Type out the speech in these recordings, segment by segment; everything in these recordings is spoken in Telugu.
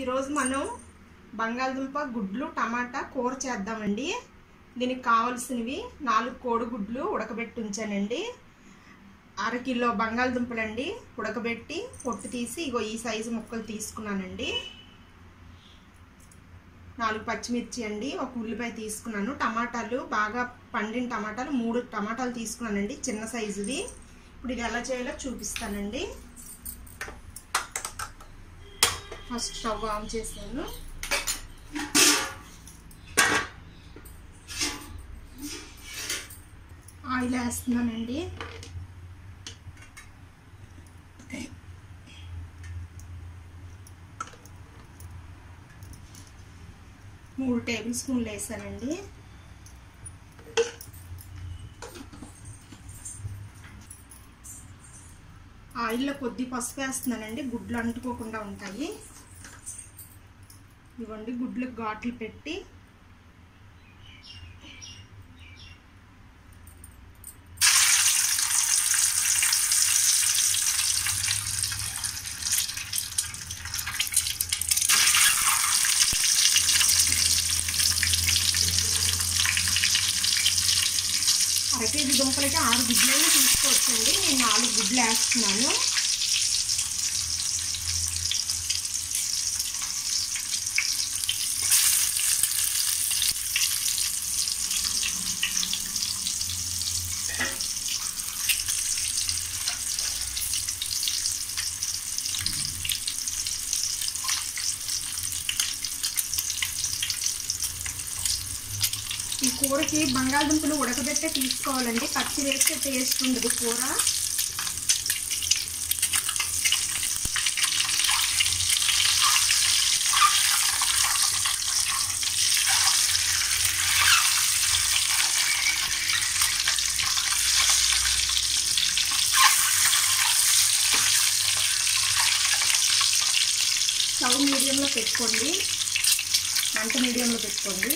ఈరోజు మనం బంగాళదుంప గుడ్లు టమాటా కూర చేద్దామండి దీనికి కావాల్సినవి నాలుగు కోడిగుడ్లు ఉడకబెట్టి ఉంచానండి అరకిలో బంగాళదుంపలండి ఉడకబెట్టి పొట్టు తీసి ఇగో ఈ సైజు ముక్కలు తీసుకున్నానండి నాలుగు పచ్చిమిర్చి అండి ఒక ఉల్లిపాయ తీసుకున్నాను టమాటాలు బాగా పండిన టమాటాలు మూడు టమాటాలు తీసుకున్నానండి చిన్న సైజుది ఇప్పుడు ఇది ఎలా చేయాలో చూపిస్తానండి ఫస్ట్ స్టవ్ ఆన్ చేశాను ఆయిల్ వేస్తున్నానండి మూడు టేబుల్ స్పూన్లు వేసానండి ఆయిల్లో కొద్ది పసుపు వేస్తున్నానండి గుడ్లు అంటుకోకుండా ఉంటాయి ఇవ్వండి గుడ్లకు ఘాట్లు పెట్టి అర కేజీ దుంపలకి ఆరు గుడ్లైనా తీసుకోవచ్చండి నేను నాలుగు గుడ్లు వేస్తున్నాను ఈ కూరకి బంగాళదుంపలు ఉడకబెట్టే తీసుకోవాలండి పచ్చి వేస్తే టేస్ట్ ఉండదు కూర స్టవ్ మీడియంలో పెట్టుకోండి మంట మీడియంలో పెట్టుకోండి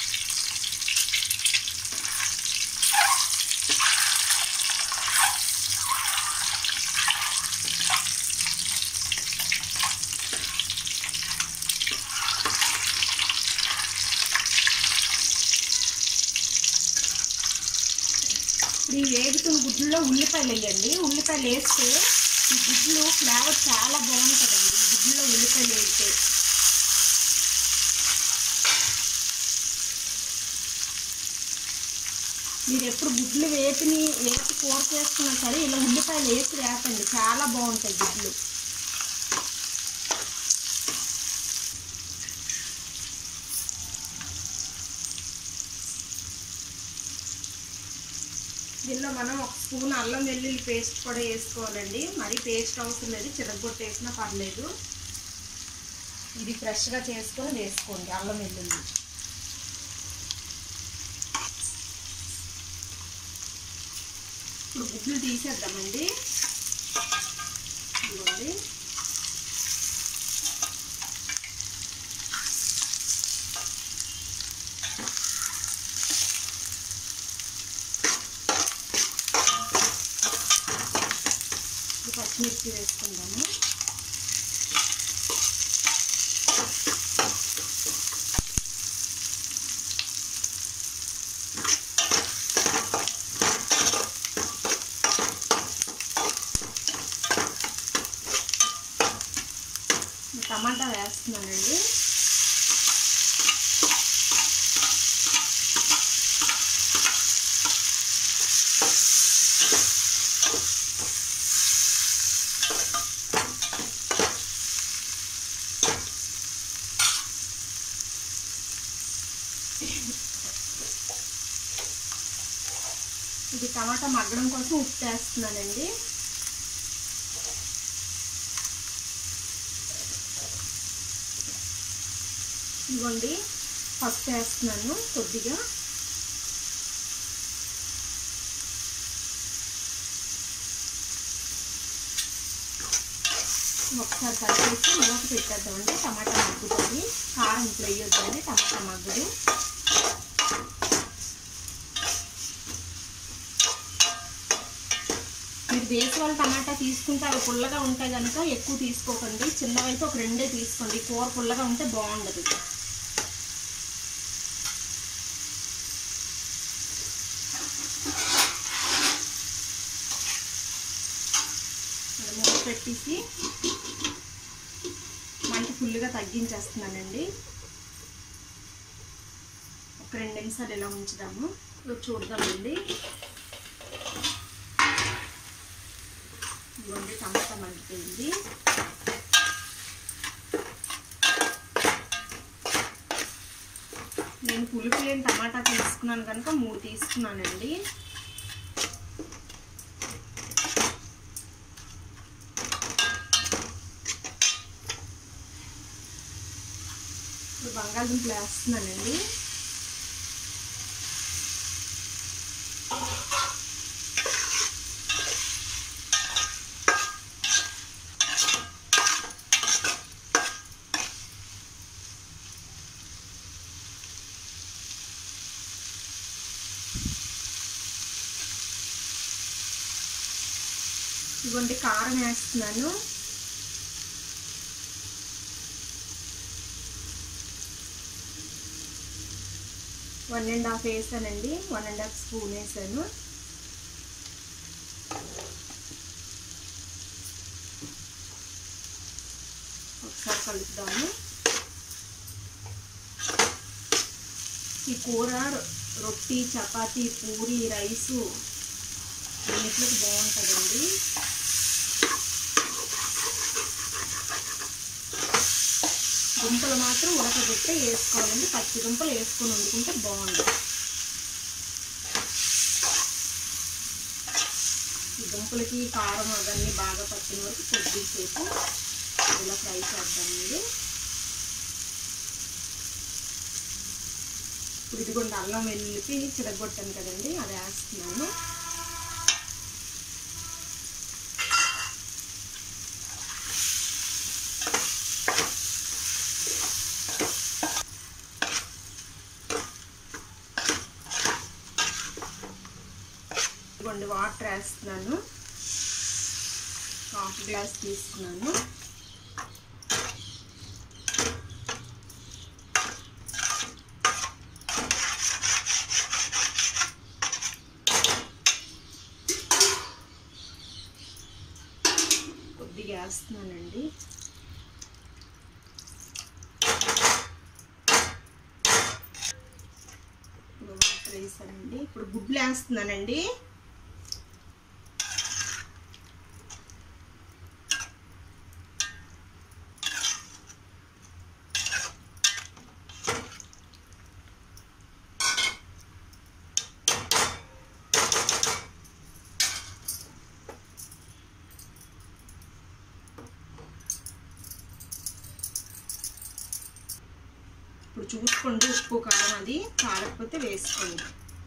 ఇప్పుడు ఈ వేగుతున్న గుడ్లలో ఉల్లిపాయలు వేయండి ఉల్లిపాయలు వేస్తే ఈ గుడ్లు ఫ్లేవర్ చాలా బాగుంటుందండి ఈ గుడ్లలో ఉల్లిపాయలు వేస్తే మీరు ఎప్పుడు గుడ్లు వేపిని వేపి కూర చేసుకున్నా సరే ఇలా ఉల్లిపాయలు వేసి వేపండి చాలా బాగుంటాయి గుడ్లు దీనిలో మనం ఒక స్పూన్ అల్లం వెల్లుల్లి పేస్ట్ కూడా వేసుకోవాలండి మరీ పేస్ట్ అవసరం లేదు చిరగొట్టు వేసినా పర్లేదు ఇది ఫ్రెష్గా చేసుకొని వేసుకోండి అల్లం వెల్లుల్లి ఇప్పుడు గుడ్లు తీసేద్దామండి ఇదిగోండి పచ్చిమిర్చి వేసుకుందాము టమాటా వేస్తున్నానండి ఇది టమాటా మగ్గడం కోసం ఉప్పు వేస్తున్నానండి ఇదిగోండి పసుపు వేస్తున్నాను కొద్దిగా ఒకసారి కలిపేసి మూత పెట్టేద్దామండి టమాటా మగ్గుతుంది కారం ఇప్పుడు వేయొద్దండి టమాటా మగ్గుడు మీరు దేశవాళీ టమాటా తీసుకుంటే అవి పుల్లగా ఉంటాయి కనుక ఎక్కువ తీసుకోకండి చిన్నవైతే ఒక రెండే తీసుకోండి కూర పుల్లగా ఉంటే బాగుండదు మూత పెట్టేసి మంట ఫుల్గా తగ్గించేస్తున్నానండి ఒక రెండు నిమిషాలు ఇలా ఉంచుదాము ఇప్పుడు చూద్దామండి ఇదిగోండి టమాటా మగ్గిపోయింది నేను పులుపు లేని టమాటా తీసుకున్నాను కనుక మూడు తీసుకున్నానండి ఇప్పుడు బంగాళదుంపలు వేస్తున్నానండి ఇదిగోండి కారం వేస్తున్నాను వన్ అండ్ హాఫ్ వేసానండి వన్ అండ్ హాఫ్ స్పూన్ వేసాను ఒకసారి కలుపుదాము ఈ కూర రొట్టి చపాతీ పూరి రైసు అన్నిట్లోకి బాగుంటుందండి దుంపలు మాత్రం ఉడకబెట్టే వేసుకోవాలండి పచ్చి దుంపలు వేసుకొని వండుకుంటే బాగుంటుంది ఈ దుంపలకి కారం అవన్నీ బాగా పట్టిన వరకు కొద్దిసేపు ఇలా ఫ్రై చేద్దామండి ఇప్పుడు ఇదిగోండి అల్లం వెల్లుల్లి చిరగొట్టాను కదండి అది వేస్తున్నాను ఇదిగోండి వాటర్ వేస్తున్నాను హాఫ్ గ్లాస్ తీసుకున్నాను కొద్దిగా వేస్తున్నానండి వాటర్ వేసానండి ఇప్పుడు గుడ్లు వేస్తున్నానండి ఇప్పుడు చూసుకోండి ఉప్పు కారం అది కారకపోతే వేసుకోండి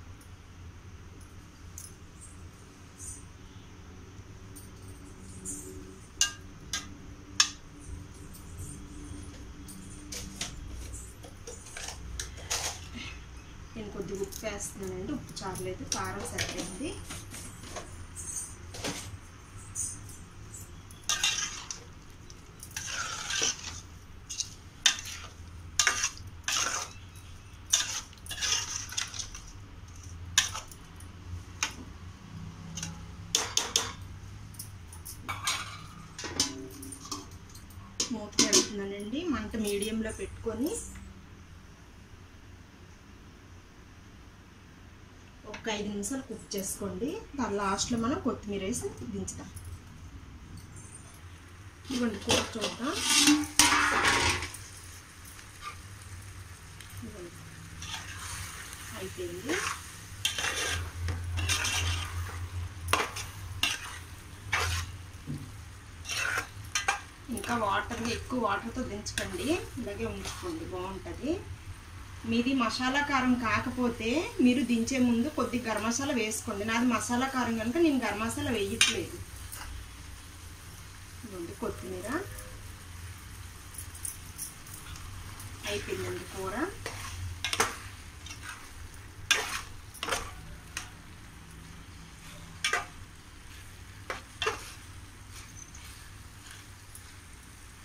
నేను కొద్దిగా ఉప్పు వేస్తున్నానండి ఉప్పు చారలేదు కారం సరిపోయింది మూత పెడుతున్నానండి మంట మీడియంలో పెట్టుకొని ఒక ఐదు నిమిషాలు కుక్ చేసుకోండి దాని లాస్ట్లో మనం కొత్తిమీర వేసి దించుదాం ఇవ్వండి కూర చూద్దాం ఇవ్వండి. అయిపోయింది ఇంకా వాటర్ ఎక్కువ వాటర్తో దించకండి ఇలాగే ఉంచుకోండి బాగుంటుంది మీది మసాలా కారం కాకపోతే మీరు దించే ముందు కొద్ది గరం మసాలా వేసుకోండి నాది మసాలా కారం కనుక నేను గరం మసాలా వేయట్లేదు ఇదిగోండి కొత్తిమీర అయిపోయిందండి కూర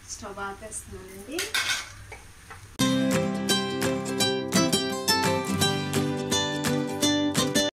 స్టవ్ ఆపేస్తున్నానండి